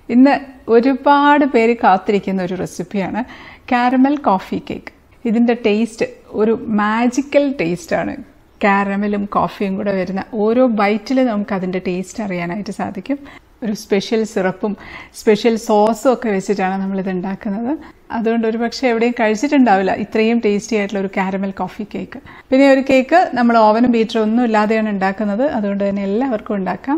ഇന്ന് ഒരുപാട് പേര് കാത്തിരിക്കുന്ന ഒരു റെസിപ്പിയാണ് കാരമൽ കോഫി കേക്ക് ഇതിൻ്റെ ടേസ്റ്റ് ഒരു മാജിക്കൽ ടേസ്റ്റാണ് കാരമലും കോഫിയും കൂടെ വരുന്ന ഓരോ ബൈറ്റിൽ നമുക്ക് അതിൻ്റെ ടേസ്റ്റ് അറിയാനായിട്ട് സാധിക്കും ഒരു സ്പെഷ്യൽ സിറപ്പും സ്പെഷ്യൽ സോസും ഒക്കെ വെച്ചിട്ടാണ് നമ്മളിത് ഉണ്ടാക്കുന്നത് അതുകൊണ്ട് ഒരു പക്ഷേ എവിടെയും കഴിച്ചിട്ടുണ്ടാവില്ല ഇത്രയും ടേസ്റ്റി ആയിട്ടുള്ള ഒരു കാരമൽ കോഫി കേക്ക് പിന്നെ ഒരു കേക്ക് നമ്മൾ ഓവനും ബീറ്ററും ഒന്നും ഇല്ലാതെയാണ് ഉണ്ടാക്കുന്നത് അതുകൊണ്ട് തന്നെ എല്ലാവർക്കും ഉണ്ടാക്കാം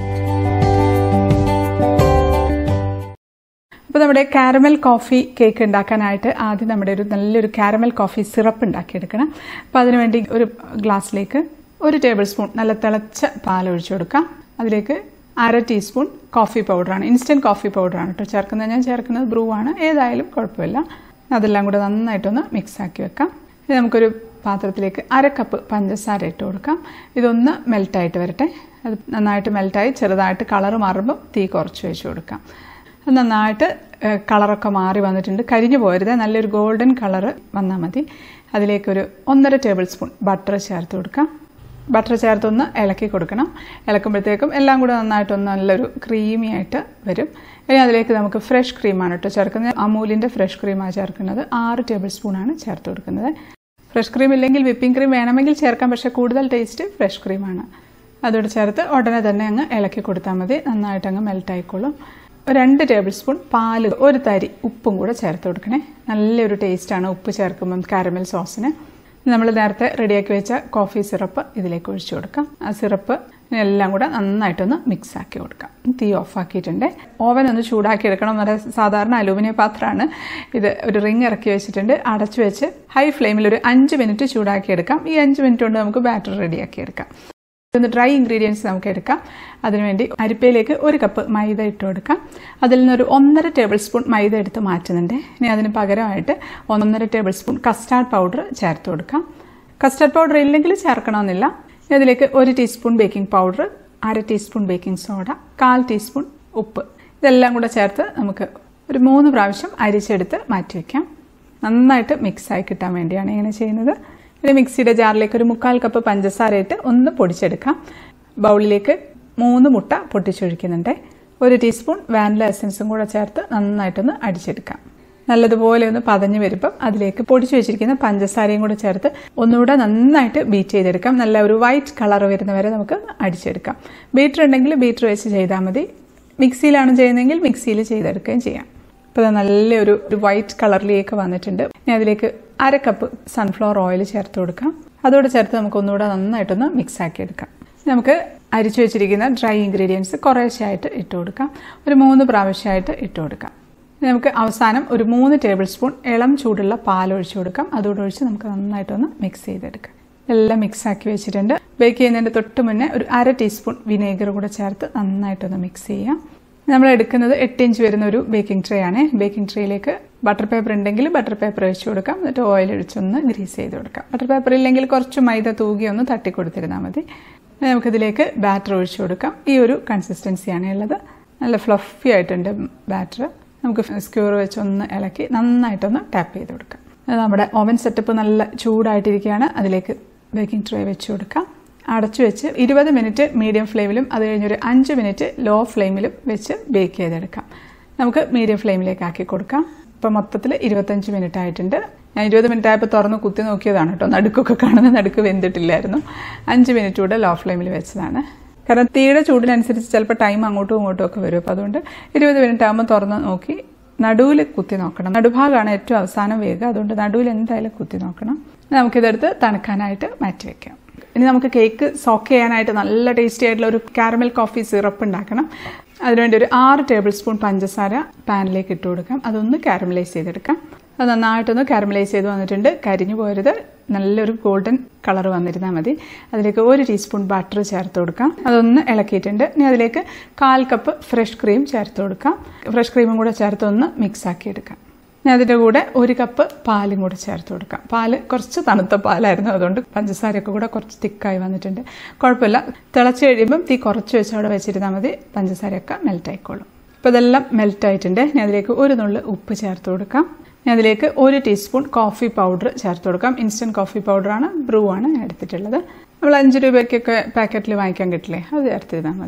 അപ്പോൾ നമ്മുടെ കാരമൽ കോഫി കേക്ക് ഉണ്ടാക്കാനായിട്ട് ആദ്യം നമ്മുടെ ഒരു നല്ലൊരു കാരമൽ കോഫി സിറപ്പ് ഉണ്ടാക്കിയെടുക്കണം അപ്പോൾ അതിനുവേണ്ടി ഒരു ഗ്ലാസ്സിലേക്ക് ഒരു ടേബിൾ സ്പൂൺ നല്ല തിളച്ച പാൽ ഒഴിച്ചു കൊടുക്കാം അതിലേക്ക് അര ടീസ്പൂൺ കോഫി പൗഡറാണ് ഇൻസ്റ്റൻറ്റ് കോഫി പൗഡറാണ് കേട്ടോ ചേർക്കുന്നത് ഞാൻ ചേർക്കുന്നത് ബ്രൂ ആണ് ഏതായാലും കുഴപ്പമില്ല അതെല്ലാം കൂടെ നന്നായിട്ടൊന്ന് മിക്സ് ആക്കി വെക്കാം ഇനി നമുക്കൊരു പാത്രത്തിലേക്ക് അര കപ്പ് പഞ്ചസാര ഇട്ട് കൊടുക്കാം ഇതൊന്ന് മെൽറ്റായിട്ട് വരട്ടെ അത് നന്നായിട്ട് മെൽറ്റായി ചെറുതായിട്ട് കളർ മാറുമ്പോൾ തീ കുറച്ച് വെച്ച് കൊടുക്കാം അത് നന്നായിട്ട് കളറൊക്കെ മാറി വന്നിട്ടുണ്ട് കരിഞ്ഞു പോരുത് നല്ലൊരു ഗോൾഡൻ കളർ വന്നാൽ മതി അതിലേക്കൊരു ഒന്നര ടേബിൾ സ്പൂൺ ബട്ടർ ചേർത്ത് കൊടുക്കാം ബട്ടർ ചേർത്തൊന്ന് ഇളക്കി കൊടുക്കണം ഇളക്കുമ്പോഴത്തേക്കും എല്ലാം കൂടെ നന്നായിട്ടൊന്ന് നല്ലൊരു ക്രീമി ആയിട്ട് വരും ഇനി അതിലേക്ക് നമുക്ക് ഫ്രഷ് ക്രീമാണ് കേട്ടോ ചേർക്കുന്നത് അമൂലിൻ്റെ ഫ്രഷ് ക്രീമാണ് ചേർക്കുന്നത് ആറ് ടേബിൾ സ്പൂണാണ് ചേർത്ത് കൊടുക്കുന്നത് ഫ്രഷ് ക്രീം ഇല്ലെങ്കിൽ വിപ്പിംഗ് ക്രീം വേണമെങ്കിൽ ചേർക്കാം പക്ഷേ കൂടുതൽ ടേസ്റ്റ് ഫ്രഷ് ക്രീമാണ് അതോട് ചേർത്ത് ഉടനെ തന്നെ അങ്ങ് ഇളക്കി കൊടുത്താൽ മതി നന്നായിട്ട് അങ്ങ് മെൽറ്റ് ആയിക്കോളും രണ്ട് ടേബിൾ സ്പൂൺ പാല് ഒരു തരി ഉപ്പും കൂടെ ചേർത്ത് കൊടുക്കണേ നല്ലൊരു ടേസ്റ്റാണ് ഉപ്പ് ചേർക്കുമ്പം കാരമൽ സോസിന് നമ്മൾ നേരത്തെ റെഡിയാക്കി വെച്ച കോഫി സിറപ്പ് ഇതിലേക്ക് ഒഴിച്ചു കൊടുക്കാം ആ സിറപ്പ് എല്ലാം കൂടെ നന്നായിട്ടൊന്ന് മിക്സ് ആക്കി കൊടുക്കാം തീ ഓഫ് ആക്കിയിട്ടുണ്ട് ഓവൻ ഒന്ന് ചൂടാക്കി എടുക്കണം നല്ല സാധാരണ അലൂമിനിയം പാത്രമാണ് ഇത് ഒരു റിങ് ഇറക്കി വെച്ചിട്ടുണ്ട് അടച്ചു വെച്ച് ഹൈ ഫ്ലെയിമിൽ ഒരു അഞ്ച് മിനിറ്റ് ചൂടാക്കി എടുക്കാം ഈ അഞ്ച് മിനിറ്റ് കൊണ്ട് നമുക്ക് ബാറ്റർ റെഡിയാക്കി എടുക്കാം ഇതൊന്ന് ഡ്രൈ ഇൻഗ്രീഡിയൻസ് നമുക്ക് എടുക്കാം അതിനുവേണ്ടി അരിപ്പയിലേക്ക് ഒരു കപ്പ് മൈദ ഇട്ട് കൊടുക്കാം അതിൽ നിന്നൊരു ഒന്നര ടേബിൾ സ്പൂൺ മൈദ എടുത്ത് മാറ്റുന്നുണ്ട് ഇനി അതിന് പകരമായിട്ട് ഒന്നര ടേബിൾ സ്പൂൺ കസ്റ്റാർഡ് പൗഡർ ചേർത്ത് കൊടുക്കാം കസ്റ്റാർഡ് പൗഡർ ഇല്ലെങ്കിൽ ചേർക്കണമെന്നില്ല ഇതിലേക്ക് ഒരു ടീസ്പൂൺ ബേക്കിംഗ് പൗഡർ അര ടീസ്പൂൺ ബേക്കിംഗ് സോഡ കാൽ ടീസ്പൂൺ ഉപ്പ് ഇതെല്ലാം കൂടെ ചേർത്ത് നമുക്ക് ഒരു മൂന്ന് പ്രാവശ്യം അരിച്ചെടുത്ത് മാറ്റി വയ്ക്കാം നന്നായിട്ട് മിക്സായി കിട്ടാൻ വേണ്ടിയാണ് ഇങ്ങനെ ചെയ്യുന്നത് ഇനി മിക്സിയുടെ ജാറിലേക്ക് ഒരു മുക്കാൽ കപ്പ് പഞ്ചസാര ഇട്ട് ഒന്ന് പൊടിച്ചെടുക്കാം ബൗളിലേക്ക് മൂന്ന് മുട്ട പൊട്ടിച്ചൊഴിക്കുന്നുണ്ട് ഒരു ടീസ്പൂൺ വാനില എസൻസും കൂടെ ചേർത്ത് നന്നായിട്ടൊന്ന് അടിച്ചെടുക്കാം നല്ലതുപോലെ ഒന്ന് പതഞ്ഞു വരുമ്പം അതിലേക്ക് പൊടിച്ചു വെച്ചിരിക്കുന്ന പഞ്ചസാരയും കൂടെ ചേർത്ത് ഒന്നുകൂടെ നന്നായിട്ട് ബീറ്റ് ചെയ്തെടുക്കാം നല്ല ഒരു വൈറ്റ് കളർ വരുന്നവരെ നമുക്ക് അടിച്ചെടുക്കാം ബീറ്റർ ഉണ്ടെങ്കിൽ ബീറ്റർ വെച്ച് ചെയ്താൽ മതി മിക്സിയിലാണ് ചെയ്യുന്നതെങ്കിൽ മിക്സിയിൽ ചെയ്തെടുക്കുകയും ചെയ്യാം ഇപ്പോൾ നല്ലൊരു ഒരു വൈറ്റ് കളറിലേക്ക് വന്നിട്ടുണ്ട് ഇനി അതിലേക്ക് അര കപ്പ് സൺഫ്ലവർ ഓയിൽ ചേർത്ത് കൊടുക്കാം അതോടെ ചേർത്ത് നമുക്ക് ഒന്നുകൂടെ നന്നായിട്ടൊന്ന് മിക്സ് ആക്കി എടുക്കാം നമുക്ക് അരിച്ചു വെച്ചിരിക്കുന്ന ഡ്രൈ ഇൻഗ്രീഡിയൻസ് കുറേശ്ശായിട്ട് ഇട്ട് കൊടുക്കാം ഒരു മൂന്ന് പ്രാവശ്യമായിട്ട് ഇട്ട് കൊടുക്കാം നമുക്ക് അവസാനം ഒരു മൂന്ന് ടേബിൾ സ്പൂൺ ഇളം ചൂടുള്ള പാൽ ഒഴിച്ചു കൊടുക്കാം അതോടെ ഒഴിച്ച് നമുക്ക് നന്നായിട്ടൊന്ന് മിക്സ് ചെയ്തെടുക്കാം എല്ലാം മിക്സ് ആക്കി വെച്ചിട്ടുണ്ട് ബേക്ക് ചെയ്യുന്നതിൻ്റെ തൊട്ട് മുന്നേ ഒരു അര ടീസ്പൂൺ വിനേഗർ കൂടെ ചേർത്ത് നന്നായിട്ടൊന്ന് മിക്സ് ചെയ്യാം നമ്മൾ എടുക്കുന്നത് എട്ട് ഇഞ്ച് വരുന്ന ഒരു ബേക്കിംഗ് ട്രേ ആണ് ബേക്കിംഗ് ട്രേയിലേക്ക് ബട്ടർ പേപ്പർ ഉണ്ടെങ്കിൽ ബട്ടർ പേപ്പർ ഒഴിച്ചു കൊടുക്കാം എന്നിട്ട് ഓയിൽ ഒഴിച്ചൊന്ന് ഗ്രീസ് ചെയ്ത് കൊടുക്കാം ബട്ടർ പേപ്പർ ഇല്ലെങ്കിൽ കുറച്ച് മൈദ തൂകി ഒന്ന് തട്ടി കൊടുത്തിരുന്നാൽ മതി നമുക്കിതിലേക്ക് ബാറ്റർ ഒഴിച്ചു കൊടുക്കാം ഈ ഒരു കൺസിസ്റ്റൻസിയാണ് ഉള്ളത് നല്ല ഫ്ലഫി ആയിട്ടുണ്ട് ബാറ്റർ നമുക്ക് സ്ക്യൂർ വെച്ചൊന്ന് ഇളക്കി നന്നായിട്ടൊന്ന് ടാപ്പ് ചെയ്ത് കൊടുക്കാം നമ്മുടെ ഓവൻ സെറ്റപ്പ് നല്ല ചൂടായിട്ടിരിക്കുകയാണ് അതിലേക്ക് ബേക്കിംഗ് ട്രേ വെച്ച് കൊടുക്കാം അടച്ചു വെച്ച് ഇരുപത് മിനിറ്റ് മീഡിയം ഫ്ലെയിമിലും അത് കഴിഞ്ഞൊരു അഞ്ച് മിനിറ്റ് ലോ ഫ്ലെയിമിലും വെച്ച് ബേക്ക് ചെയ്തെടുക്കാം നമുക്ക് മീഡിയം ഫ്ലെയിമിലേക്ക് ആക്കി കൊടുക്കാം ഇപ്പം മൊത്തത്തിൽ ഇരുപത്തഞ്ച് മിനിറ്റ് ആയിട്ടുണ്ട് ഞാൻ ഇരുപത് മിനിറ്റ് ആയപ്പോൾ തുറന്ന് കുത്തി നോക്കിയതാണ് കേട്ടോ നടുക്കൊക്കെ കാണുന്ന നടുക്ക് വെന്തിട്ടില്ലായിരുന്നു അഞ്ച് മിനിറ്റ് കൂടെ ലോ ഫ്ലെയിമിൽ വെച്ചതാണ് കാരണം തീയുടെ ചൂടിനനുസരിച്ച് ചിലപ്പോൾ ടൈം അങ്ങോട്ടും ഇങ്ങോട്ടും ഒക്കെ വരും അപ്പോൾ അതുകൊണ്ട് ഇരുപത് മിനിറ്റ് ആകുമ്പോൾ തുറന്ന് നോക്കി നടുവിൽ കുത്തി നോക്കണം നടുഭാഗമാണ് ഏറ്റവും അവസാനം വേഗം അതുകൊണ്ട് നടുവിൽ എന്തായാലും കുത്തി നോക്കണം നമുക്കിതെടുത്ത് തണുക്കാനായിട്ട് മാറ്റി വെക്കാം ഇനി നമുക്ക് കേക്ക് സോക്ക് ചെയ്യാനായിട്ട് നല്ല ടേസ്റ്റി ആയിട്ടുള്ള ഒരു കാരമൽ കോഫി സിറപ്പ് ഉണ്ടാക്കണം അതിനുവേണ്ടി ഒരു ആറ് ടേബിൾ സ്പൂൺ പഞ്ചസാര പാനിലേക്ക് ഇട്ട് കൊടുക്കാം അതൊന്ന് കാരമലൈസ് ചെയ്തെടുക്കാം അത് നന്നായിട്ടൊന്ന് കാരമലൈസ് ചെയ്ത് വന്നിട്ടുണ്ട് കരിഞ്ഞു പോരുത് നല്ലൊരു ഗോൾഡൻ കളർ വന്നിരുന്നാൽ മതി അതിലേക്ക് ഒരു ടീസ്പൂൺ ബട്ടർ ചേർത്ത് കൊടുക്കാം അതൊന്ന് ഇളക്കിയിട്ടുണ്ട് ഇനി അതിലേക്ക് കാൽ കപ്പ് ഫ്രഷ് ക്രീം ചേർത്ത് കൊടുക്കാം ഫ്രഷ് ക്രീമും കൂടെ ചേർത്ത് ഒന്ന് മിക്സ് ആക്കി എടുക്കാം ഞാൻ അതിൻ്റെ കൂടെ ഒരു കപ്പ് പാലും കൂടെ ചേർത്ത് കൊടുക്കാം പാല് കുറച്ച് തണുത്ത പാലായിരുന്നു അതുകൊണ്ട് പഞ്ചസാരയൊക്കെ കൂടെ കുറച്ച് തിക്കായി വന്നിട്ടുണ്ട് കുഴപ്പമില്ല തിളച്ച് കഴിയുമ്പം തീ കുറച്ച് വെച്ച് അവിടെ വെച്ചിരുന്നാൽ മതി പഞ്ചസാരയൊക്കെ മെൽറ്റ് ആയിക്കോളും അപ്പോൾ ഇതെല്ലാം മെൽറ്റ് ആയിട്ടുണ്ട് ഞാൻ അതിലേക്ക് ഒരു നുള്ളു ഉപ്പ് ചേർത്ത് കൊടുക്കാം ഞാൻ അതിലേക്ക് ഒരു ടീസ്പൂൺ കോഫി പൗഡർ ചേർത്ത് കൊടുക്കാം ഇൻസ്റ്റൻറ്റ് കോഫി പൗഡറാണ് ബ്രൂ ആണ് ഞാൻ എടുത്തിട്ടുള്ളത് നമ്മൾ അഞ്ച് രൂപയ്ക്കൊക്കെ പാക്കറ്റിൽ വാങ്ങിക്കാൻ കിട്ടില്ലേ അത് ചേർത്തിരുന്നാൽ മതി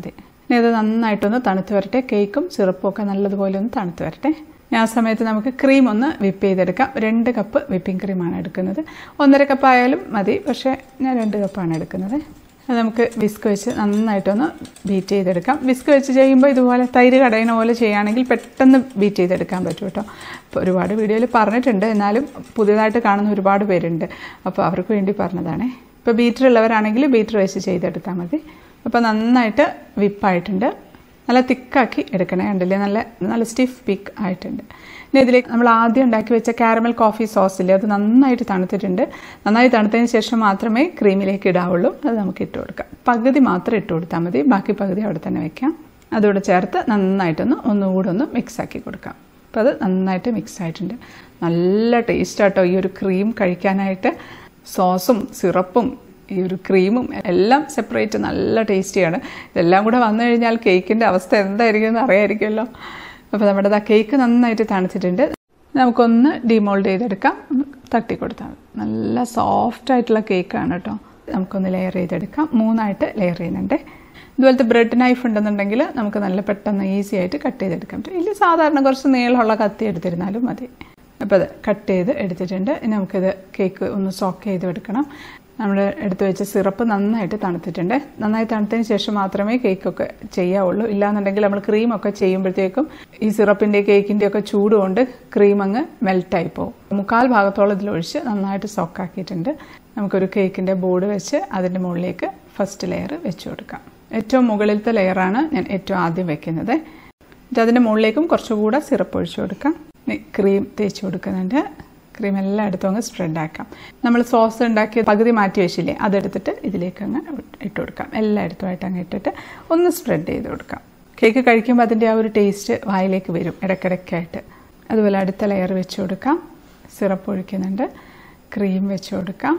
ഇനി ഇത് നന്നായിട്ടൊന്ന് തണുത്ത് വരട്ടെ കേക്കും സിറപ്പും ഒക്കെ നല്ലതുപോലെ ഒന്ന് തണുത്ത് വരട്ടെ ഇനി ആ സമയത്ത് നമുക്ക് ക്രീം ഒന്ന് വിപ്പ് ചെയ്തെടുക്കാം രണ്ട് കപ്പ് വിപ്പിംഗ് ക്രീമാണ് എടുക്കുന്നത് ഒന്നര കപ്പ് ആയാലും മതി പക്ഷേ ഞാൻ രണ്ട് കപ്പാണ് എടുക്കുന്നത് അത് നമുക്ക് വിസ്ക് വെച്ച് നന്നായിട്ടൊന്ന് ബീറ്റ് ചെയ്തെടുക്കാം വിസ്ക് വെച്ച് ചെയ്യുമ്പോൾ ഇതുപോലെ തൈര് കടയണ പോലെ ചെയ്യുകയാണെങ്കിൽ പെട്ടെന്ന് ബീറ്റ് ചെയ്തെടുക്കാൻ പറ്റും കേട്ടോ അപ്പോൾ ഒരുപാട് വീഡിയോയിൽ പറഞ്ഞിട്ടുണ്ട് എന്നാലും പുതിയതായിട്ട് കാണുന്ന ഒരുപാട് പേരുണ്ട് അപ്പോൾ അവർക്ക് വേണ്ടി പറഞ്ഞതാണേ ഇപ്പോൾ ബീറ്റർ ഉള്ളവരാണെങ്കിൽ ബീറ്റർ വെച്ച് ചെയ്തെടുത്താൽ മതി അപ്പോൾ നന്നായിട്ട് വിപ്പായിട്ടുണ്ട് നല്ല തിക്കാക്കി എടുക്കണേ കണ്ടില്ലേ നല്ല നല്ല സ്റ്റിഫ് പിക്ക് ആയിട്ടുണ്ട് ഇനി ഇതിലേക്ക് നമ്മൾ ആദ്യം ഉണ്ടാക്കി വെച്ച കാരമൽ കോഫി സോസില്ലേ അത് നന്നായിട്ട് തണുത്തിട്ടുണ്ട് നന്നായി തണുത്തതിന് ശേഷം മാത്രമേ ക്രീമിലേക്ക് ഇടാവുള്ളൂ അത് നമുക്ക് ഇട്ട് കൊടുക്കാം പകുതി മാത്രം ഇട്ട് കൊടുത്താൽ മതി ബാക്കി പകുതി അവിടെ തന്നെ വെക്കാം അതോടെ ചേർത്ത് നന്നായിട്ടൊന്ന് ഒന്നുകൂടെ ഒന്ന് മിക്സ് ആക്കി കൊടുക്കാം അപ്പോൾ അത് നന്നായിട്ട് മിക്സ് ആയിട്ടുണ്ട് നല്ല ടേസ്റ്റാട്ടോ ഈ ഒരു ക്രീം കഴിക്കാനായിട്ട് സോസും സിറപ്പും ഈ ഒരു ക്രീമും എല്ലാം സെപ്പറേറ്റ് നല്ല ടേസ്റ്റിയാണ് ഇതെല്ലാം കൂടെ വന്നു കഴിഞ്ഞാൽ കേക്കിൻ്റെ അവസ്ഥ എന്തായിരിക്കും എന്ന് അറിയാമായിരിക്കുമല്ലോ അപ്പോൾ നമ്മുടെ ആ കേക്ക് നന്നായിട്ട് തണുത്തിട്ടുണ്ട് നമുക്കൊന്ന് ഡിമോൾഡ് ചെയ്തെടുക്കാം തട്ടി കൊടുത്താൽ മതി നല്ല സോഫ്റ്റ് ആയിട്ടുള്ള കേക്കാണ് കേട്ടോ നമുക്കൊന്ന് ലെയർ ചെയ്തെടുക്കാം മൂന്നായിട്ട് ലെയർ ചെയ്യുന്നുണ്ട് ഇതുപോലത്തെ ബ്രെഡ് നൈഫ് ഉണ്ടെന്നുണ്ടെങ്കിൽ നമുക്ക് നല്ല പെട്ടെന്ന് ഈസി ആയിട്ട് കട്ട് ചെയ്തെടുക്കാൻ പറ്റും ഇല്ല സാധാരണ കുറച്ച് നീളമുള്ള കത്തി എടുത്തിരുന്നാലും മതി അപ്പോൾ അത് കട്ട് ചെയ്ത് എടുത്തിട്ടുണ്ട് ഇനി നമുക്കിത് കേക്ക് ഒന്ന് സോക്ക് ചെയ്ത് എടുക്കണം നമ്മൾ എടുത്തു വെച്ച സിറപ്പ് നന്നായിട്ട് തണുത്തിട്ടുണ്ട് നന്നായി തണുത്തതിന് ശേഷം മാത്രമേ കേക്കൊക്കെ ചെയ്യാവുള്ളൂ ഇല്ലാന്നുണ്ടെങ്കിൽ നമ്മൾ ക്രീമൊക്കെ ചെയ്യുമ്പോഴത്തേക്കും ഈ സിറപ്പിൻ്റെ കേക്കിൻ്റെ ഒക്കെ ചൂട് കൊണ്ട് ക്രീം അങ്ങ് മെൽറ്റായി പോകും മുക്കാൽ ഭാഗത്തോളം ഇതിലൊഴിച്ച് നന്നായിട്ട് സോക്കാക്കിയിട്ടുണ്ട് നമുക്കൊരു കേക്കിൻ്റെ ബോർഡ് വെച്ച് അതിൻ്റെ മുകളിലേക്ക് ഫസ്റ്റ് ലെയർ വെച്ച് കൊടുക്കാം ഏറ്റവും മുകളിലത്തെ ലെയറാണ് ഞാൻ ഏറ്റവും ആദ്യം വെക്കുന്നത് എന്നിട്ട് അതിൻ്റെ മുകളിലേക്കും കുറച്ചുകൂടെ സിറപ്പ് ഒഴിച്ചു കൊടുക്കാം ക്രീം തേച്ച് കൊടുക്കുന്നുണ്ട് ക്രീം എല്ലായിടത്തും അങ്ങ് സ്പ്രെഡ് ആക്കാം നമ്മൾ സോസ് ഉണ്ടാക്കിയ പകുതി മാറ്റി വെച്ചില്ലേ അതെടുത്തിട്ട് ഇതിലേക്ക് അങ്ങ് ഇട്ട് കൊടുക്കാം എല്ലായിടത്തുമായിട്ട് അങ്ങ് ഇട്ടിട്ട് ഒന്ന് സ്പ്രെഡ് ചെയ്ത് കൊടുക്കാം കേക്ക് കഴിക്കുമ്പോൾ അതിൻ്റെ ആ ഒരു ടേസ്റ്റ് വായിലേക്ക് വരും ഇടയ്ക്കിടയ്ക്കായിട്ട് അതുപോലെ അടുത്ത ലെയർ വെച്ച് കൊടുക്കാം സിറപ്പ് ഒഴിക്കുന്നുണ്ട് ക്രീം വെച്ച് കൊടുക്കാം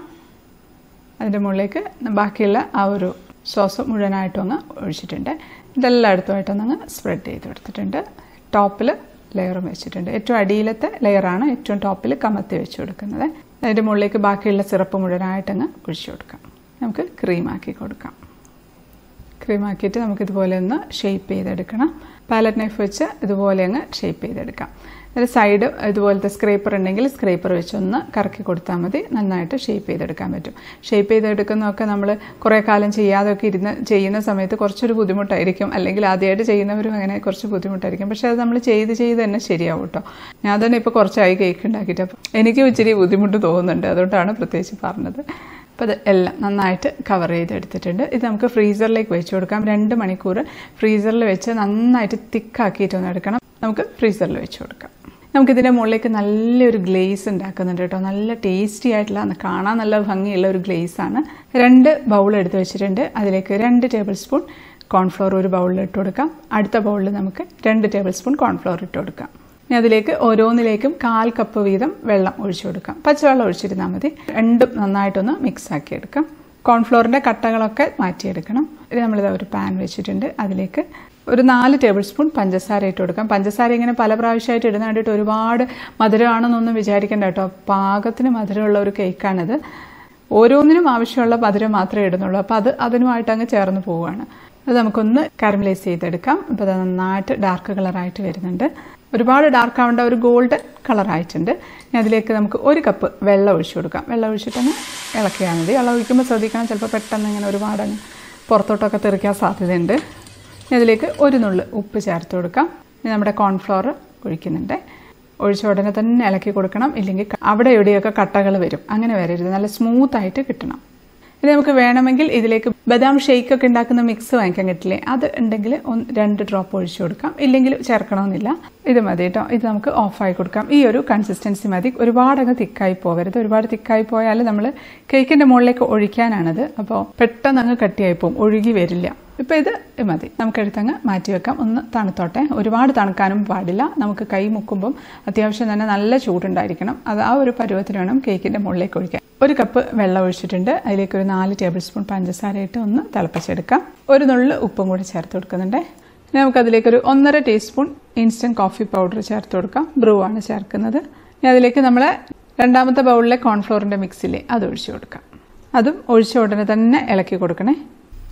അതിൻ്റെ മുകളിലേക്ക് ബാക്കിയുള്ള ആ ഒരു സോസ് മുഴുവനായിട്ടും അങ്ങ് ഒഴിച്ചിട്ടുണ്ട് ഇതെല്ലായിടത്തുമായിട്ടൊന്ന് അങ്ങ് സ്പ്രെഡ് ചെയ്ത് കൊടുത്തിട്ടുണ്ട് ടോപ്പിൽ ലെയറും വെച്ചിട്ടുണ്ട് ഏറ്റവും അടിയിലത്തെ ലെയറാണ് ഏറ്റവും ടോപ്പിൽ കമത്തി വെച്ച് കൊടുക്കുന്നത് അതിൻ്റെ മുകളിലേക്ക് ബാക്കിയുള്ള സിറപ്പ് മുഴുവനായിട്ടങ്ങ് ഒഴിച്ചു കൊടുക്കാം നമുക്ക് ക്രീമാക്കി കൊടുക്കാം ക്രീമാക്കിയിട്ട് നമുക്കിതുപോലെ ഒന്ന് ഷേപ്പ് ചെയ്തെടുക്കണം പാലറ്റ് നൈഫ് വെച്ച് ഇതുപോലെ അങ്ങ് ഷേപ്പ് ചെയ്തെടുക്കാം ഒരു സൈഡ് ഇതുപോലത്തെ സ്ക്രേപ്പർ ഉണ്ടെങ്കിൽ സ്ക്രേപ്പർ വെച്ചൊന്ന് കറക്കി കൊടുത്താൽ മതി നന്നായിട്ട് ഷേപ്പ് ചെയ്തെടുക്കാൻ പറ്റും ഷേപ്പ് ചെയ്തെടുക്കുന്നതൊക്കെ നമ്മൾ കുറേ കാലം ചെയ്യാതൊക്കെ ഇരുന്ന് ചെയ്യുന്ന സമയത്ത് കുറച്ചൊരു ബുദ്ധിമുട്ടായിരിക്കും അല്ലെങ്കിൽ ആദ്യമായിട്ട് ചെയ്യുന്നവരും അങ്ങനെ കുറച്ച് ബുദ്ധിമുട്ടായിരിക്കും പക്ഷേ അത് നമ്മൾ ചെയ്ത് ചെയ്ത് തന്നെ ശരിയാവും കേട്ടോ ഞാൻ തന്നെ ഇപ്പോൾ കുറച്ചായി കേക്ക് ഉണ്ടാക്കിയിട്ട് അപ്പോൾ എനിക്കും ഇച്ചിരി ബുദ്ധിമുട്ട് തോന്നുന്നുണ്ട് അതുകൊണ്ടാണ് പ്രത്യേകിച്ച് പറഞ്ഞത് അപ്പോൾ അത് എല്ലാം നന്നായിട്ട് കവർ ചെയ്തെടുത്തിട്ടുണ്ട് ഇത് നമുക്ക് ഫ്രീസറിലേക്ക് വെച്ച് കൊടുക്കാം രണ്ട് മണിക്കൂർ ഫ്രീസറിൽ വെച്ച് നന്നായിട്ട് തിക്കാക്കിയിട്ടൊന്ന് എടുക്കണം നമുക്ക് ഫ്രീസറിൽ വെച്ച് കൊടുക്കാം നമുക്കിതിൻ്റെ മുകളിലേക്ക് നല്ലൊരു ഗ്ലേസ് ഉണ്ടാക്കുന്നുണ്ട് കേട്ടോ നല്ല ടേസ്റ്റി ആയിട്ടുള്ള കാണാൻ നല്ല ഭംഗിയുള്ള ഒരു ഗ്ലേസ് ആണ് രണ്ട് ബൗൾ എടുത്ത് വെച്ചിട്ടുണ്ട് അതിലേക്ക് രണ്ട് ടേബിൾ സ്പൂൺ കോൺഫ്ലോർ ഒരു ബൗളിൽ ഇട്ട് കൊടുക്കാം അടുത്ത ബൗളിൽ നമുക്ക് രണ്ട് ടേബിൾ സ്പൂൺ കോൺഫ്ലോർ ഇട്ട് കൊടുക്കാം ഇനി അതിലേക്ക് ഓരോന്നിലേക്കും കാൽ കപ്പ് വീതം വെള്ളം ഒഴിച്ചു കൊടുക്കാം പച്ചവെള്ളം ഒഴിച്ചിരുന്നാൽ മതി രണ്ടും നന്നായിട്ടൊന്ന് മിക്സ് ആക്കി എടുക്കാം കോൺഫ്ലോറിൻ്റെ കട്ടകളൊക്കെ മാറ്റിയെടുക്കണം ഇത് നമ്മളിത് ഒരു പാൻ വെച്ചിട്ടുണ്ട് അതിലേക്ക് ഒരു നാല് ടേബിൾ സ്പൂൺ പഞ്ചസാര ഇട്ട് കൊടുക്കാം പഞ്ചസാര ഇങ്ങനെ പല പ്രാവശ്യമായിട്ട് ഇടുന്ന കണ്ടിട്ട് ഒരുപാട് മധുരമാണെന്നൊന്നും വിചാരിക്കേണ്ട കേട്ടോ പാകത്തിന് മധുരമുള്ള ഒരു കേക്കാണിത് ഓരോന്നിനും ആവശ്യമുള്ള മധുരം മാത്രമേ ഇടുന്നുള്ളൂ അപ്പോൾ അത് അതിനുമായിട്ട് അങ്ങ് ചേർന്ന് പോവുകയാണ് അത് നമുക്കൊന്ന് കാരമലൈസ് ചെയ്തെടുക്കാം അപ്പോൾ അത് നന്നായിട്ട് ഡാർക്ക് കളറായിട്ട് വരുന്നുണ്ട് ഒരുപാട് ഡാർക്ക് ആവേണ്ട ഒരു ഗോൾഡൻ കളറായിട്ടുണ്ട് ഇനി അതിലേക്ക് നമുക്ക് ഒരു കപ്പ് വെള്ളം ഒഴിച്ചു കൊടുക്കാം വെള്ളം ഒഴിച്ചിട്ടൊന്ന് ഇളക്കിയാൽ മതി വെള്ളം ഒഴിക്കുമ്പോൾ ശ്രദ്ധിക്കണം ചിലപ്പോൾ പെട്ടെന്ന് ഇങ്ങനെ ഒരുപാടങ്ങ് പുറത്തോട്ടൊക്കെ തെറിക്കാൻ സാധ്യതയുണ്ട് ഇനി അതിലേക്ക് ഒരു നുള്ള് ഉപ്പ് ചേർത്ത് കൊടുക്കാം ഇനി നമ്മുടെ കോൺഫ്ലോർ ഒഴിക്കുന്നുണ്ട് ഒഴിച്ച ഉടനെ തന്നെ ഇളക്കി കൊടുക്കണം ഇല്ലെങ്കിൽ അവിടെ എവിടെയൊക്കെ കട്ടകൾ വരും അങ്ങനെ വരരുത് നല്ല സ്മൂത്ത് ആയിട്ട് കിട്ടണം ഇത് നമുക്ക് വേണമെങ്കിൽ ഇതിലേക്ക് ബദാം ഷെയ്ക്ക് ഒക്കെ ഉണ്ടാക്കുന്ന മിക്സ് വാങ്ങിക്കാൻ കിട്ടില്ലേ അത് ഉണ്ടെങ്കിൽ ഒന്ന് രണ്ട് ഡ്രോപ്പ് ഒഴിച്ചു കൊടുക്കാം ഇല്ലെങ്കിൽ ചേർക്കണമെന്നില്ല ഇത് മതി കേട്ടോ ഇത് നമുക്ക് ഓഫായി കൊടുക്കാം ഈ ഒരു കൺസിസ്റ്റൻസി മതി ഒരുപാട് അങ്ങ് തിക്കായി പോകരുത് ഒരുപാട് തിക്കായി പോയാൽ നമ്മൾ കേക്കിന്റെ മുകളിലേക്ക് ഒഴിക്കാനാണത് അപ്പോൾ പെട്ടെന്ന് അങ്ങ് കട്ടിയായി പോകും ഒഴുകി വരില്ല ഇപ്പോൾ ഇത് മതി നമുക്ക് എടുത്തങ്ങ് മാറ്റി വെക്കാം ഒന്ന് തണുത്തോട്ടെ ഒരുപാട് തണുക്കാനും പാടില്ല നമുക്ക് കൈ മുക്കുമ്പം അത്യാവശ്യം തന്നെ നല്ല ചൂടുണ്ടായിരിക്കണം അത് ആ ഒരു പരുവത്തിന് വേണം കേക്കിന്റെ മുകളിലേക്ക് ഒഴിക്കാൻ ഒരു കപ്പ് വെള്ളം ഒഴിച്ചിട്ടുണ്ട് അതിലേക്ക് ഒരു നാല് ടേബിൾ സ്പൂൺ പഞ്ചസാര ഇട്ട് ഒന്ന് തിളപ്പിച്ചെടുക്കാം ഒരു നുള്ളു ഉപ്പും കൂടി ചേർത്ത് കൊടുക്കുന്നുണ്ട് ഇനി നമുക്ക് അതിലേക്ക് ഒരു ഒന്നര ടീസ്പൂൺ ഇൻസ്റ്റന്റ് കോഫി പൗഡർ ചേർത്ത് കൊടുക്കാം ബ്രൂ ആണ് ചേർക്കുന്നത് ഇനി അതിലേക്ക് നമ്മൾ രണ്ടാമത്തെ ബൗളിലെ കോൺഫ്ലോറിന്റെ മിക്സിലെ അത് ഒഴിച്ചു കൊടുക്കാം അതും ഒഴിച്ച ഉടനെ തന്നെ ഇളക്കി കൊടുക്കണേ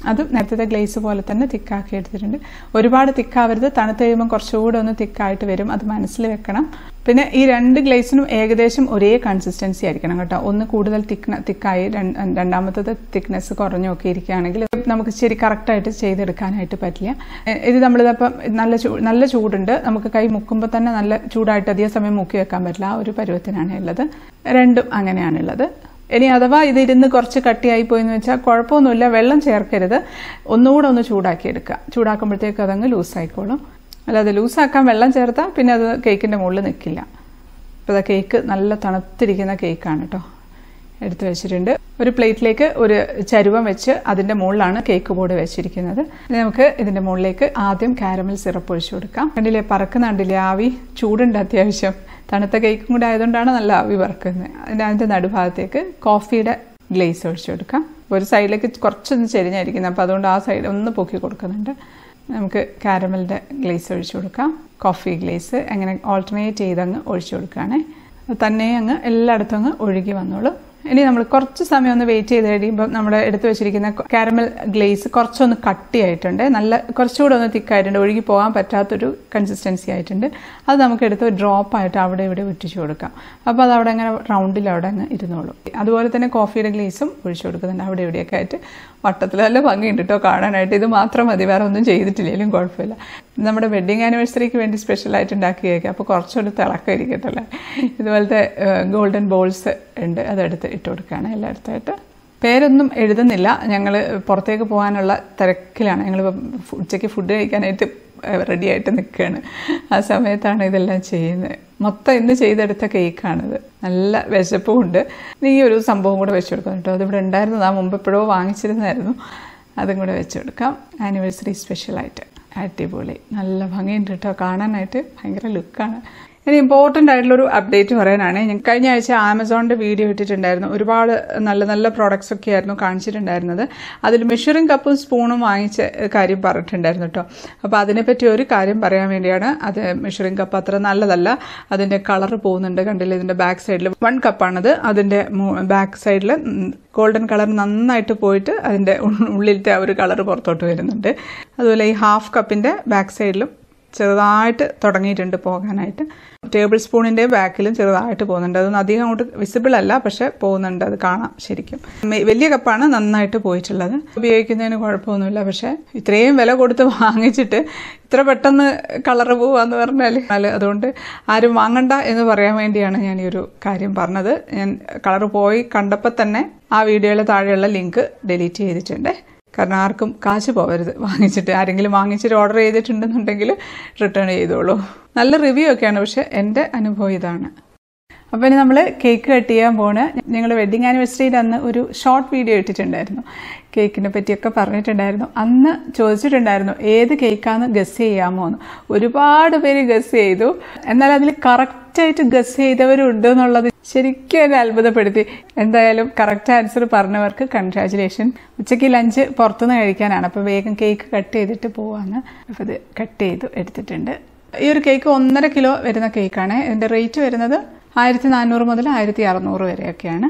അത് നേരത്തെ ഗ്ലേസ് പോലെ തന്നെ തിക്കാക്കി എടുത്തിട്ടുണ്ട് ഒരുപാട് തിക്കാവരുത് തണുത്ത് കഴിയുമ്പോൾ കുറച്ചുകൂടെ ഒന്ന് തിക്കായിട്ട് വരും അത് മനസ്സിൽ വെക്കണം പിന്നെ ഈ രണ്ട് ഗ്ലേസിനും ഏകദേശം ഒരേ കൺസിസ്റ്റൻസി ആയിരിക്കണം കേട്ടോ ഒന്ന് കൂടുതൽ തിക്ന തിക്കായി രണ്ടാമത്തത് തിക്നെസ് കുറഞ്ഞൊക്കെ ഇരിക്കുകയാണെങ്കിൽ നമുക്ക് ശരി കറക്റ്റായിട്ട് ചെയ്തെടുക്കാനായിട്ട് പറ്റില്ല ഇത് നമ്മളിതപ്പം നല്ല ചൂ നല്ല ചൂടുണ്ട് നമുക്ക് കൈ മുക്കുമ്പോൾ തന്നെ നല്ല ചൂടായിട്ട് അധികം സമയം മുക്കി വെക്കാൻ പറ്റില്ല ആ ഒരു പരുവത്തിനാണ് ഉള്ളത് രണ്ടും അങ്ങനെയാണുള്ളത് ഇനി അഥവാ ഇത് ഇരുന്ന് കുറച്ച് കട്ടിയായി പോയെന്ന് വെച്ചാൽ കുഴപ്പമൊന്നുമില്ല വെള്ളം ചേർക്കരുത് ഒന്നുകൂടെ ഒന്ന് ചൂടാക്കി എടുക്കുക ചൂടാക്കുമ്പോഴത്തേക്ക് അതങ്ങ് ലൂസായിക്കോളും അല്ലാതെ ലൂസാക്കാൻ വെള്ളം ചേർത്താൽ പിന്നെ അത് കേക്കിൻ്റെ മുകളിൽ നിൽക്കില്ല അപ്പോൾ അത് കേക്ക് നല്ല തണുത്തിരിക്കുന്ന കേക്കാണ് കേട്ടോ എടുത്തു വെച്ചിട്ടുണ്ട് ഒരു പ്ലേറ്റിലേക്ക് ഒരു ചരുവം വെച്ച് അതിന്റെ മുകളിലാണ് കേക്ക് ബോർഡ് വെച്ചിരിക്കുന്നത് ഇനി നമുക്ക് ഇതിന്റെ മുകളിലേക്ക് ആദ്യം കാരമൽ സിറപ്പ് ഒഴിച്ചു കൊടുക്കാം കണ്ടില്ലേ പറക്കുന്ന കണ്ടില്ലേ ആവി ചൂടുണ്ട് അത്യാവശ്യം തണുത്ത കേക്കും കൂടെ ആയതുകൊണ്ടാണ് നല്ല ആവി പറക്കുന്നത് അതിൻ്റെ അതിൻ്റെ നടുഭാഗത്തേക്ക് കോഫിയുടെ ഗ്ലേസ് ഒഴിച്ചു കൊടുക്കാം ഒരു സൈഡിലേക്ക് കുറച്ചൊന്ന് ചെരിഞ്ഞായിരിക്കുന്നത് അപ്പോൾ അതുകൊണ്ട് ആ സൈഡ് ഒന്ന് പൊക്കി കൊടുക്കുന്നുണ്ട് നമുക്ക് കാരമലിൻ്റെ ഗ്ലേസ് ഒഴിച്ചു കൊടുക്കാം കോഫി ഗ്ലേസ് അങ്ങനെ ഓൾട്ടർനേറ്റ് ചെയ്തങ്ങ് ഒഴിച്ചു കൊടുക്കുകയാണേ തന്നെ അങ്ങ് എല്ലായിടത്തും അങ്ങ് ഒഴുകി വന്നോളൂ ഇനി നമ്മൾ കുറച്ച് സമയം ഒന്ന് വെയിറ്റ് ചെയ്ത് കഴിയുമ്പോൾ നമ്മുടെ എടുത്തു വെച്ചിരിക്കുന്ന കാരമൽ ഗ്ലേസ് കുറച്ചൊന്ന് കട്ടിയായിട്ടുണ്ട് നല്ല കുറച്ചുകൂടെ ഒന്ന് തിക്കായിട്ടുണ്ട് ഒഴുകി പോകാൻ പറ്റാത്തൊരു കൺസിസ്റ്റൻസി ആയിട്ടുണ്ട് അത് നമുക്ക് എടുത്ത് ഡ്രോപ്പ് ആയിട്ട് അവിടെ ഇവിടെ ഒറ്റിച്ചു കൊടുക്കാം അപ്പോൾ അത് അവിടെ അങ്ങനെ റൗണ്ടിൽ അവിടെ അങ്ങ് ഇരുന്നോളും അതുപോലെ തന്നെ കോഫിയുടെ ഗ്ലേസും ഒഴിച്ചു കൊടുക്കുന്നുണ്ട് അവിടെ ഇവിടെയൊക്കെ ആയിട്ട് വട്ടത്തിൽ നല്ല ഭംഗിയുണ്ട് കേട്ടോ കാണാനായിട്ട് ഇത് മാത്രം മതി വേറെ ഒന്നും ചെയ്തിട്ടില്ലെങ്കിലും കുഴപ്പമില്ല നമ്മുടെ വെഡിങ് ആനിവേഴ്സറിക്ക് വേണ്ടി സ്പെഷ്യലായിട്ട് ഉണ്ടാക്കി കേക്ക് അപ്പോൾ കുറച്ചുകൂടി തിളക്കം ഇരിക്കട്ടല്ലേ ഇതുപോലത്തെ ഗോൾഡൻ ബോൾസ് ഉണ്ട് അതെടുത്ത് ഇട്ട് കൊടുക്കുകയാണ് എല്ലായിടത്തായിട്ട് പേരൊന്നും എഴുതുന്നില്ല ഞങ്ങൾ പുറത്തേക്ക് പോകാനുള്ള തിരക്കിലാണ് ഞങ്ങൾ ഉച്ചയ്ക്ക് ഫുഡ് കഴിക്കാനായിട്ട് റെഡി ആയിട്ട് നിൽക്കുകയാണ് ആ സമയത്താണ് ഇതെല്ലാം ചെയ്യുന്നത് മൊത്തം ഇന്ന് ചെയ്തെടുത്ത കേക്കാണിത് നല്ല വിശപ്പും ഉണ്ട് ഈ ഒരു സംഭവം കൂടെ വെച്ച് കൊടുക്കാം കേട്ടോ അതിവിടെ ഉണ്ടായിരുന്നത് ആ മുമ്പ് എപ്പോഴോ വാങ്ങിച്ചിരുന്നായിരുന്നു അതും കൂടെ വെച്ച് കൊടുക്കാം ആനിവേഴ്സറി സ്പെഷ്യലായിട്ട് അടിപൊളി നല്ല ഭംഗിയുണ്ട് കേട്ടോ കാണാനായിട്ട് ഭയങ്കര ലുക്കാണ് ഇനി ഇമ്പോർട്ടൻ്റ് ആയിട്ടുള്ളൊരു അപ്ഡേറ്റ് പറയാനാണ് ഞാൻ കഴിഞ്ഞ ആഴ്ച ആമസോണിൻ്റെ വീഡിയോ ഇട്ടിട്ടുണ്ടായിരുന്നു ഒരുപാട് നല്ല നല്ല പ്രോഡക്ട്സ് ഒക്കെ ആയിരുന്നു കാണിച്ചിട്ടുണ്ടായിരുന്നത് അതിൽ മെഷറിംഗ് കപ്പും സ്പൂണും വാങ്ങിച്ച കാര്യം പറഞ്ഞിട്ടുണ്ടായിരുന്നു കേട്ടോ അപ്പോൾ അതിനെപ്പറ്റി ഒരു കാര്യം പറയാൻ വേണ്ടിയാണ് അത് മെഷറിംഗ് കപ്പ് അത്ര നല്ലതല്ല അതിൻ്റെ കളർ പോകുന്നുണ്ട് കണ്ടില്ല ഇതിൻ്റെ ബാക്ക് സൈഡിൽ വൺ കപ്പാണത് അതിൻ്റെ ബാക്ക് സൈഡിൽ ഗോൾഡൻ കളർ നന്നായിട്ട് പോയിട്ട് അതിൻ്റെ ഉള്ളിലത്തെ ആ ഒരു കളർ പുറത്തോട്ട് വരുന്നുണ്ട് അതുപോലെ ഈ ഹാഫ് കപ്പിൻ്റെ ബാക്ക് സൈഡിലും ചെറുതായിട്ട് തുടങ്ങിയിട്ടുണ്ട് പോകാനായിട്ട് ടേബിൾ സ്പൂണിൻ്റെ ബാക്കിലും ചെറുതായിട്ട് പോകുന്നുണ്ട് അതൊന്നും അധികം അങ്ങോട്ട് വിസിബിൾ അല്ല പക്ഷെ പോകുന്നുണ്ട് അത് കാണാം ശരിക്കും വലിയ കപ്പാണ് നന്നായിട്ട് പോയിട്ടുള്ളത് ഉപയോഗിക്കുന്നതിന് കുഴപ്പമൊന്നുമില്ല പക്ഷെ ഇത്രയും വില കൊടുത്ത് വാങ്ങിച്ചിട്ട് ഇത്ര പെട്ടെന്ന് കളറ് പോവാന്ന് പറഞ്ഞാൽ അതുകൊണ്ട് ആരും വാങ്ങണ്ട എന്ന് പറയാൻ വേണ്ടിയാണ് ഞാൻ ഈ ഒരു കാര്യം പറഞ്ഞത് ഞാൻ കളറ് പോയി കണ്ടപ്പോൾ തന്നെ ആ വീഡിയോയുടെ താഴെയുള്ള ലിങ്ക് ഡിലീറ്റ് ചെയ്തിട്ടുണ്ട് കാരണം ആർക്കും കാശ് പോകരുത് വാങ്ങിച്ചിട്ട് ആരെങ്കിലും വാങ്ങിച്ചിട്ട് ഓർഡർ ചെയ്തിട്ടുണ്ടെന്നുണ്ടെങ്കിൽ റിട്ടേൺ ചെയ്തോളൂ നല്ല റിവ്യൂ ഒക്കെയാണ് പക്ഷെ എൻ്റെ അനുഭവം ഇതാണ് അപ്പോൾ ഇനി നമ്മൾ കേക്ക് കട്ട് ചെയ്യാൻ പോണ് ഞങ്ങൾ വെഡിങ് ആനിവേഴ്സറിയുടെ അന്ന് ഒരു ഷോർട്ട് വീഡിയോ ഇട്ടിട്ടുണ്ടായിരുന്നു കേക്കിനെ പറ്റിയൊക്കെ പറഞ്ഞിട്ടുണ്ടായിരുന്നു അന്ന് ചോദിച്ചിട്ടുണ്ടായിരുന്നു ഏത് കേക്കാന്ന് ഗസ് ചെയ്യാമോ എന്ന് ഒരുപാട് പേര് ഗസ് ചെയ്തു എന്നാൽ അതിൽ കറക്റ്റായിട്ട് ഗസ് ചെയ്തവരുണ്ട് എന്നുള്ളത് ശരിക്കും എന്നെ അത്ഭുതപ്പെടുത്തി എന്തായാലും കറക്റ്റ് ആൻസർ പറഞ്ഞവർക്ക് കൺഗ്രാചുലേഷൻ ഉച്ചയ്ക്ക് ലഞ്ച് പുറത്തുനിന്ന് കഴിക്കാനാണ് അപ്പോൾ വേഗം കേക്ക് കട്ട് ചെയ്തിട്ട് പോവാന്ന് അപ്പോൾ ഇത് കട്ട് ചെയ്തു എടുത്തിട്ടുണ്ട് ഈ ഒരു കേക്ക് ഒന്നര കിലോ വരുന്ന കേക്കാണ് ഇതിൻ്റെ റേറ്റ് വരുന്നത് ആയിരത്തി നാനൂറ് മുതൽ ആയിരത്തി അറുന്നൂറ് വരെയൊക്കെയാണ്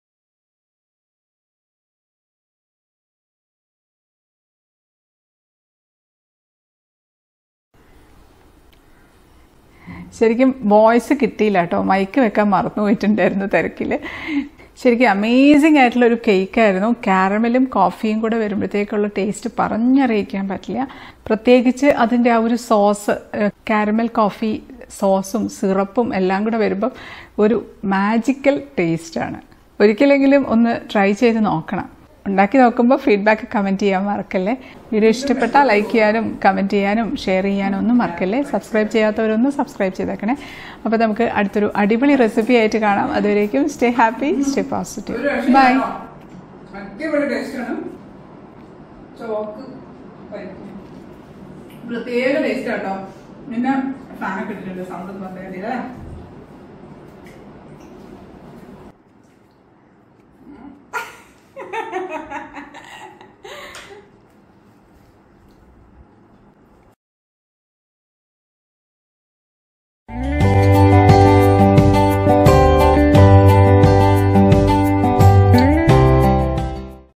ശരിക്കും വോയിസ് കിട്ടിയില്ല കേട്ടോ മൈക്ക് വെക്കാൻ മറന്നു പോയിട്ടുണ്ടായിരുന്നു തിരക്കിൽ ശരിക്കും അമേസിംഗ് ആയിട്ടുള്ള ഒരു കേക്കായിരുന്നു കാരമലും കോഫിയും കൂടെ വരുമ്പോഴത്തേക്കുള്ള ടേസ്റ്റ് പറഞ്ഞറിയിക്കാൻ പറ്റില്ല പ്രത്യേകിച്ച് അതിൻ്റെ ആ ഒരു സോസ് കാരമൽ കോഫി സോസും സിറപ്പും എല്ലാം കൂടെ വരുമ്പം ഒരു മാജിക്കൽ ടേസ്റ്റാണ് ഒരിക്കലെങ്കിലും ഒന്ന് ട്രൈ ചെയ്ത് നോക്കണം ഉണ്ടാക്കി നോക്കുമ്പോൾ ഫീഡ്ബാക്ക് കമൻറ്റ് ചെയ്യാൻ മറക്കല്ലേ വീഡിയോ ഇഷ്ടപ്പെട്ടാൽ ലൈക്ക് ചെയ്യാനും കമൻറ്റ് ചെയ്യാനും ഷെയർ ചെയ്യാനും ഒന്നും മറക്കല്ലേ സബ്സ്ക്രൈബ് ചെയ്യാത്തവരൊന്നും സബ്സ്ക്രൈബ് ചെയ്തേക്കണേ അപ്പോൾ നമുക്ക് അടുത്തൊരു അടിപൊളി റെസിപ്പി ആയിട്ട് കാണാം അതുവരേക്കും stay happy stay positive bye അടിപൊളി ടേസ്റ്റാണ് ചോക്ക് പ്രത്യേക ടേസ്റ്റ് കേട്ടോ പിന്നെ ഫാനൊക്കെ ഇട്ടിട്ടുണ്ട് സൗണ്ട് ഒന്നും പറഞ്ഞില്ല